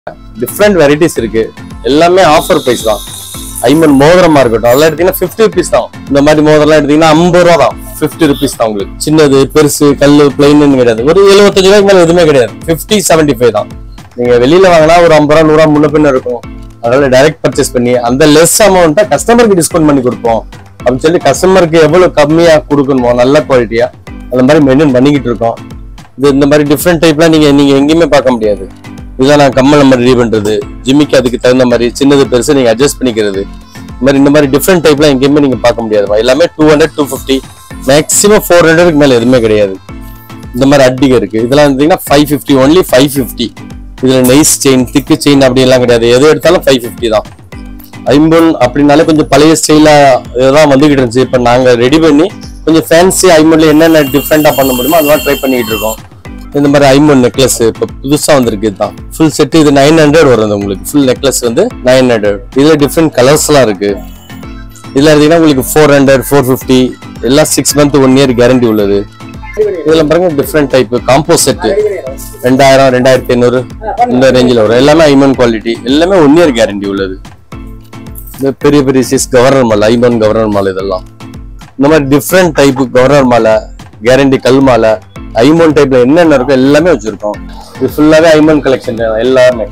different varieties இருக்கு எல்லாமே offer price தான் ஐமன் மோதிரமா இருக்கட்டும் அதெல்லாம் எடுத்தீங்கன்னா ஃபிஃப்டி ருபீஸ் தான் இந்த மாதிரி மோதிரம்லாம் எடுத்தீங்கன்னா ஐம்பது ரூபா தான் ஃபிஃப்டி ருபீஸ் தான் உங்களுக்கு சின்னது பெருசு கல்லு பிளைன்னு கிடையாது ஒரு எழுபத்தஞ்சு ரூபாய்க்கு மேல எதுவுமே கிடையாது ஃபிஃப்டி செவன்டி ஃபைவ் தான் நீங்க வெளியில வாங்கினா ஒரு ஐம்பது ரூபா நூறுரூவா முன்ன பின்ன இருக்கும் அதனால டைரக்ட் பர்ச்சேஸ் பண்ணி அந்த லெஸ் அமௌண்ட்டை கஸ்டமருக்கு டிஸ்கவுண்ட் பண்ணி கொடுப்போம் அப்படின்னு சொல்லி கஸ்டமருக்கு எவ்வளவு கம்மியா கொடுக்கணுமோ நல்ல குவாலிட்டியா அந்த மாதிரி மெயின்டைன் பண்ணிக்கிட்டு இருக்கோம் இது இந்த மாதிரி டிஃப்ரெண்ட் டைப்லாம் நீங்க நீங்க எங்கேயுமே பார்க்க முடியாது இதெல்லாம் நான் கம்மல் நம்ம ரெடி பண்றது ஜிம்மிக்கு அதுக்கு தகுந்த மாதிரி சின்னது பெருசு நீங்க அட்ஜஸ்ட் பண்ணிக்கிறது இந்த மாதிரி இந்த மாதிரி டிஃப்ரெண்ட் டைப்லாம் எங்கேயுமே நீங்க பார்க்க முடியாது எல்லாமே two hundred two fifty maximum four ஹண்ட்ரடுக்கு மேல எதுவுமே கிடையாது இந்த மாதிரி அட்டிகை இருக்கு இதெல்லாம் இருந்தீங்கன்னா five fifty only five fifty இதுல நைஸ் செயின் திக்கு செயின் அப்படி எல்லாம் கிடையாது எது எடுத்தாலும் ஃபைவ் ஃபிஃப்டி தான் ஐம்பொன் அப்படின்னாலே கொஞ்சம் பழைய ஸ்டைலா இதெல்லாம் வந்துகிட்டு இருந்துச்சு இப்போ நாங்க ரெடி பண்ணி கொஞ்சம் ஃபேன்சி ஐம்பொன்ல என்னென்ன டிஃப்ரெண்டா பண்ண முடியுமோ அதெல்லாம் ட்ரை பண்ணிட்டு இருக்கோம் இந்த மாதிரி ஐம்பொன் நெக்லஸ் இப்போ புதுசா வந்திருக்கு இதுதான் ஃபுல் செட் இது நைன் ஹண்ட்ரட் வரும் உங்களுக்கு ஃபுல் நெக்லஸ் வந்து நைன் ஹண்ட்ரட் இதுல டிஃப்ரெண்ட் கலர்ஸ்லாம் இருக்கு இதுல எடுத்தீங்கன்னா உங்களுக்கு ஃபோர் ஹண்ட்ரட் ஃபோர் ஃபிஃப்டி எல்லாம் six month one year guarantee உள்ளது இதுல பாருங்க டிஃப்ரெண்ட் டைப் காம்போ செட் ரெண்டாயிரம் ரெண்டாயிரத்தி ஐநூறு இந்த ரேஞ்சில் வரும் எல்லாமே ஐமன் குவாலிட்டி எல்லாமே ஒன் இயர் கேரண்டி உள்ளது இந்த பெரிய பெரிய சைஸ் கவர்னர் மாலை ஐமன் கவர்னர் மாலை இதெல்லாம் இந்த மாதிரி டிஃப்ரெண்ட் டைப் கவர்னர் மாலை கேரண்டி கல் மாலை ஐமோன் டைப்ல என்னென்ன இருக்கோ எல்லாமே வச்சிருக்கோம் இது ஃபுல்லாவே ஐமோன் கலெக்ஷன் எல்லாமே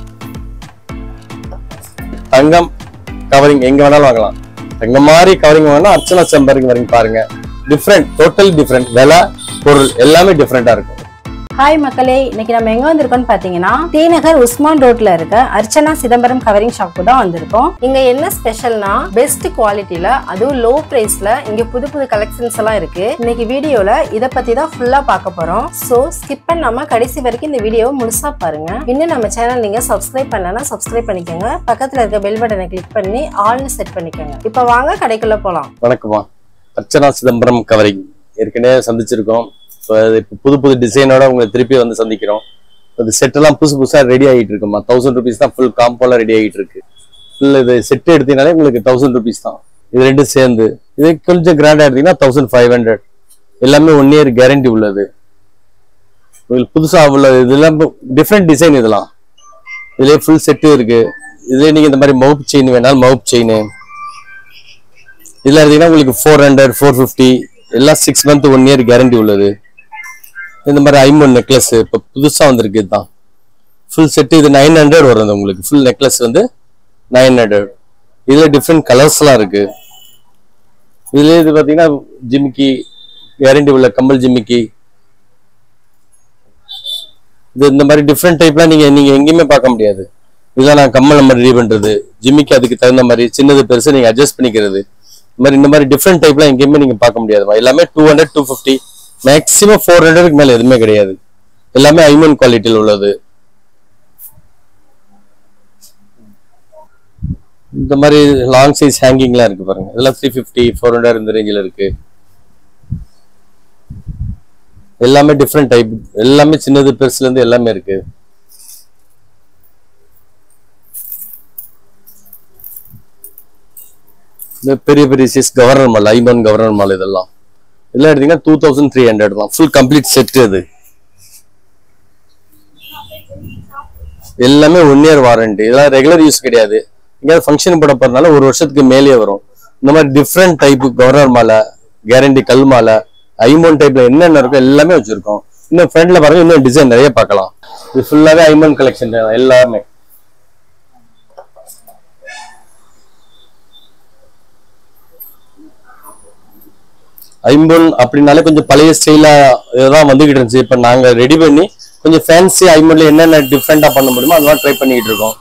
தங்கம் கவரிங் எங்க வேணாலும் வாங்கலாம் தங்கம் மாதிரி கவரிங் வாங்கினா அர்ச்சனா செம்பருக்கு வரைக்கும் பாருங்க டிஃப்ரெண்ட் டோட்டல் டிஃப்ரெண்ட் விலை பொருள் எல்லாமே டிஃப்ரெண்டா இருக்கும் ஹாய் மக்களே இன்னைக்கு நம்ம எங்க வந்திருக்கோம்னு பாத்தீங்கன்னா தீநகர் உஸ்மான் ரோட்ல இருக்க அர்ச்சனா சிதம்பரம் கவரிங் ஷாப்புக்கு தான் வந்திருக்கோம் இங்க என்ன ஸ்பெஷல்னா பெஸ்ட் குவாலிட்டில அதுவும் லோ பிரைஸ்ல இங்க புது புது கலெக்ஷன்ஸ் எல்லாம் இருக்கு இன்னைக்கு வீடியோல இத பத்தி தான் ஃபுல்லா பார்க்க போறோம் சோ ஸ்கிப் பண்ணாம கடைசி வரைக்கும் இந்த வீடியோவை முழுசா பாருங்க இன்னும் நம்ம சேனல் நீங்க சப்ஸ்கிரைப் பண்ணலன்னா சப்ஸ்கிரைப் பண்ணிக்கோங்க பக்கத்துல இருக்க பெல் பட்டனை கிளிக் பண்ணி ஆல்னு செட் பண்ணிக்கோங்க இப்போ வாங்க கடைக்குள்ள போலாம் வணக்கம்மா அர்ச்சனா சிதம்பரம் கவரிங் ஏற்கனவே சந்திச்சிருக்கோம் இப்போ இப்போ புது புது டிசைனோட உங்களை திருப்பி வந்து சந்திக்கிறோம் இந்த செட்டெல்லாம் புதுசு புதுசாக ரெடி ஆகிட்டு இருக்குமா தௌசண்ட் ருபீஸ் தான் ஃபுல் காம்போலாம் ரெடி ஆகிட்டு இருக்கு ஃபுல் இது செட்டு எடுத்தீங்கனாலே உங்களுக்கு தௌசண்ட் ருபீஸ் தான் இது ரெண்டும் சேர்ந்து இது கொஞ்சம் கிராண்டாக எடுத்தீங்கன்னா தௌசண்ட் ஃபைவ் ஹண்ட்ரட் எல்லாமே ஒன் இயர் கேரண்டி உள்ளது உங்களுக்கு புதுசாக உள்ள இதெல்லாம் டிஃப்ரெண்ட் டிசைன் இதெல்லாம் இதுலேயே ஃபுல் செட்டு இருக்கு இதுலேயே நீங்கள் இந்த மாதிரி மவுப் செயின் வேணாலும் மவுப் செயின் இதுல எடுத்தீங்கன்னா உங்களுக்கு ஃபோர் ஹண்ட்ரட் ஃபோர் ஃபிஃப்டி எல்லாம் six month one year guarantee உள்ளது இந்த மாதிரி ஐம்பொன் நெக்லஸ் இப்போ புதுசா வந்திருக்கு இதுதான் ஃபுல் செட் இது நைன் ஹண்ட்ரட் வரும் உங்களுக்கு ஃபுல் நெக்லஸ் வந்து நைன் ஹண்ட்ரட் இதுல டிஃப்ரெண்ட் கலர்ஸ்லாம் இருக்கு இதுல இது பாத்தீங்கன்னா ஜிமிக்கி கேரண்டி உள்ள கம்பல் ஜிமிக்கி இது இந்த மாதிரி டிஃப்ரெண்ட் டைப்லாம் நீங்க நீங்க எங்கேயுமே பார்க்க முடியாது இதெல்லாம் நான் கம்மல் நம்ம ரெடி பண்றது ஜிம்மிக்கு அதுக்கு தகுந்த மாதிரி சின்னது பெருசு நீங்க அட்ஜஸ்ட் பண்ணிக்கிறது இந்த மாதிரி இந்த மாதிரி டிஃப்ரெண்ட் டைப்லாம் எங்கேயுமே நீங்க பார்க்க முடியாது எல்லாமே two hundred two fifty maximum four ஹண்ட்ரடுக்கு மேல எதுவுமே கிடையாது எல்லாமே ஐமன் குவாலிட்டியில் உள்ளது இந்த மாதிரி லாங் சைஸ் ஹேங்கிங்லாம் இருக்கு பாருங்க இதெல்லாம் த்ரீ ஃபிஃப்டி ஃபோர் ஹண்ட்ரட் இந்த ரேஞ்சில் இருக்கு எல்லாமே டிஃப்ரெண்ட் டைப் எல்லாமே சின்னது பெருசுல இருந்து எல்லாமே இருக்கு இந்த பெரிய பெரிய சைஸ் கவர்னர் மால் ஐமன் கவர்னர் மால் இதெல்லாம் இதெல்லாம் எடுத்தீங்கன்னா டூ தௌசண்ட் த்ரீ ஹண்ட்ரட் தான் ஃபுல் கம்ப்ளீட் செட் இது எல்லாமே ஒன் இயர் வாரண்டி இதெல்லாம் ரெகுலர் யூஸ் கிடையாது எங்கேயாவது ஃபங்க்ஷன் போட போறதுனால ஒரு வருஷத்துக்கு மேலேயே வரும் இந்த மாதிரி டிஃப்ரெண்ட் டைப் கவர்னர் மாலை கேரண்டி கல் மாலை ஐமோன் டைப்ல என்னென்ன இருக்கோ எல்லாமே வச்சிருக்கோம் இன்னும் ஃப்ரண்ட்ல பாருங்க இன்னும் டிசைன் நிறைய பார்க்கலாம் இது ஃபுல்லாவே ஐமோன் கலெக்ஷன் எல்லாமே ஐம்பொன் அப்படின்னாலே கொஞ்சம் பழைய ஸ்டைலா இதெல்லாம் வந்துகிட்டு இருந்துச்சு இப்போ நாங்க ரெடி பண்ணி கொஞ்சம் ஃபேன்சி ஐம்பொன்ல என்னென்ன டிஃப்ரெண்டா பண்ண முடியுமோ அதெல்லாம் ட்ரை பண்ணிக்கிட்டு இருக்கோம்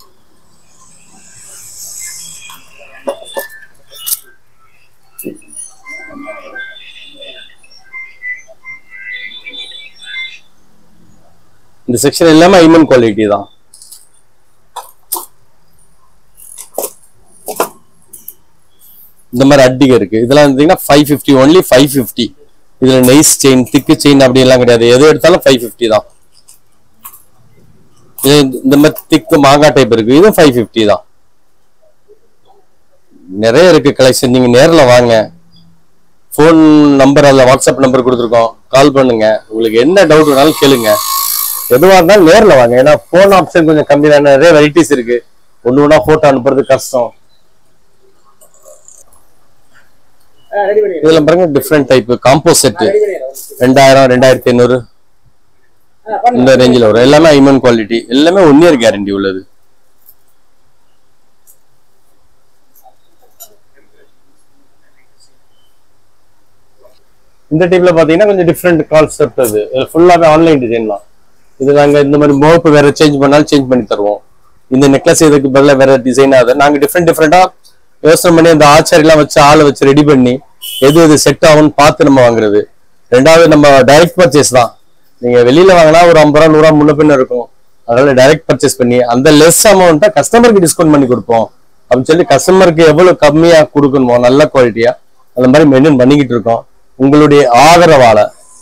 இந்த செக்ஷன் எல்லாமே ஐமன் குவாலிட்டி தான் இந்த மாதிரி அட்டிகை இருக்கு இதெல்லாம் இருந்தீங்கன்னா five fifty only five fifty இதுல நைஸ் செயின் திக்கு செயின் அப்படி எல்லாம் கிடையாது எது எடுத்தாலும் ஃபைவ் ஃபிஃப்டி தான் இது இந்த மாதிரி திக்கு மாங்காய் டைப் இருக்கு இதுவும் ஃபைவ் ஃபிஃப்டி தான் நிறைய இருக்கு கலெக்ஷன் நீங்க நேர்ல வாங்க ஃபோன் நம்பர் அதில் வாட்ஸ்அப் நம்பர் கொடுத்துருக்கோம் கால் பண்ணுங்க உங்களுக்கு என்ன டவுட் வேணாலும் கேளுங்க எதுவா இருந்தாலும் நேர்ல வாங்க ஏன்னா போன் ஆப்ஷன் கொஞ்சம் கம்மி தான் நிறைய வெரைட்டிஸ் இருக்கு ஒண்ணு ஒண்ணா போட்டோ அனுப்புறது கஷ்டம் ரெடி பண்ணி இதுல பாருங்க டிஃப்ரெண்ட் டைப் காம்போ செட் ரெண்டாயிரம் ரெண்டாயிரத்தி ஐநூறு இந்த ரேஞ்சில் வரும் எல்லாமே ஐமன் குவாலிட்டி எல்லாமே ஒன் இயர் கேரண்டி உள்ளது இந்த டைப்ல பாத்தீங்கன்னா கொஞ்சம் டிஃப்ரெண்ட் கான்செப்ட் அது ஃபுல்லாவே ஆன்லைன் டிசைன் தான் இது நாங்க இந்த மாதிரி முகப்பு வேற சேஞ்ச் பண்ணாலும் சேஞ்ச் பண்ணி தருவோம் இந்த நெக்லஸ் இதுக்கு பதிலா வேற டிசைன் அதை நாங்க டிஃப்ரெண்ட் டிஃப்ரெண்டா யோசனை பண்ணி அந்த ஆச்சாரிலாம் வச்சு ஆளை வச்சு ரெடி பண்ணி எது எது செட் ஆகும்னு பார்த்து நம்ம வாங்குறது ரெண்டாவது நம்ம டைரக்ட் பர்ச்சேஸ் தான் நீங்க வெளியில வாங்கினா ஒரு ஐம்பது ரூபா நூறு ரூபா முன்ன பின்ன இருக்கும் அதனால டைரக்ட் பர்ச்சேஸ் பண்ணி அந்த லெஸ் அமௌண்ட்டை கஸ்டமருக்கு டிஸ்கவுண்ட் பண்ணி கொடுப்போம் அப்படின்னு சொல்லி கஸ்டமருக்கு எவ்வளவு கம்மியா கொடுக்கணுமோ நல்ல குவாலிட்டியா அந்த மாதிரி மெயின்டைன் பண்ணிக்கிட்டு இருக்கோம் உங்களுடைய ஆதரவால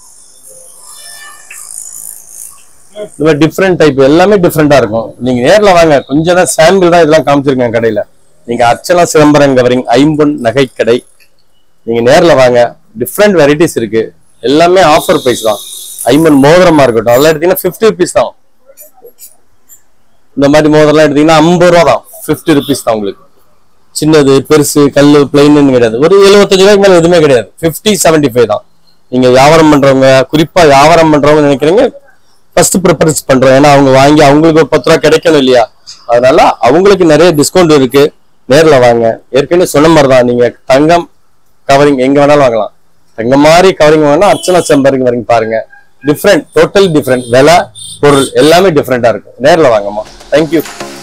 இந்த மாதிரி டிஃப்ரெண்ட் டைப் எல்லாமே டிஃப்ரெண்டா இருக்கும் நீங்க நேர்ல வாங்க கொஞ்சம் தான் சாம்பிள் தான் இதெல்லாம் காமிச்சிருக்கேன் கடையில நீங்க அர்ச்சனா சிதம்பரம் கவரிங் ஐம்பொன் நகை கடை நீங்க நேர்ல வாங்க டிஃப்ரெண்ட் வெரைட்டிஸ் இருக்கு எல்லாமே ஆஃபர் பிரைஸ் தான் ஐம்பன் மோதிரமா இருக்கட்டும் அதெல்லாம் எடுத்தீங்கன்னா ஃபிஃப்டி ருபீஸ் தான் இந்த மாதிரி மோதிரம்லாம் எடுத்தீங்கன்னா ஐம்பது ரூபா தான் ஃபிஃப்டி ருபீஸ் தான் உங்களுக்கு சின்னது பெருசு கல்லு பிளைன்னு கிடையாது ஒரு எழுபத்தஞ்சு ரூபாய்க்கு மேல எதுவுமே கிடையாது ஃபிஃப்டி செவன்டி ஃபைவ் தான் நீங்க வியாபாரம் பண்றவங்க குறிப்பா வியாபாரம் பண்றவங்க நினைக்கிறீங்க ஃபர்ஸ்ட் ப்ரிஃபரன்ஸ் பண்றோம் ஏன்னா அவங்க வாங்கி அவங்களுக்கு ஒரு பத்து ரூபா கிடைக்கணும் இல்லையா அதனால அவங்களுக்கு நிறைய டிஸ்கவுண்ட் இருக்கு நேர்ல வாங்க ஏற்கனவே சொன்ன மாதிரி தான் நீங்க தங்கம் கவரிங் எங்க வேணாலும் வாங்கலாம் தங்கம் மாதிரி கவரிங் வாங்கினா அர்ச்சனா செம்பரிங் வரைக்கும் பாருங்க டிஃப்ரெண்ட் டோட்டல் டிஃப்ரெண்ட் விலை பொருள் எல்லாமே டிஃப்ரெண்டா இருக்கும் நேர்ல வாங்கம்மா தேங்க்யூ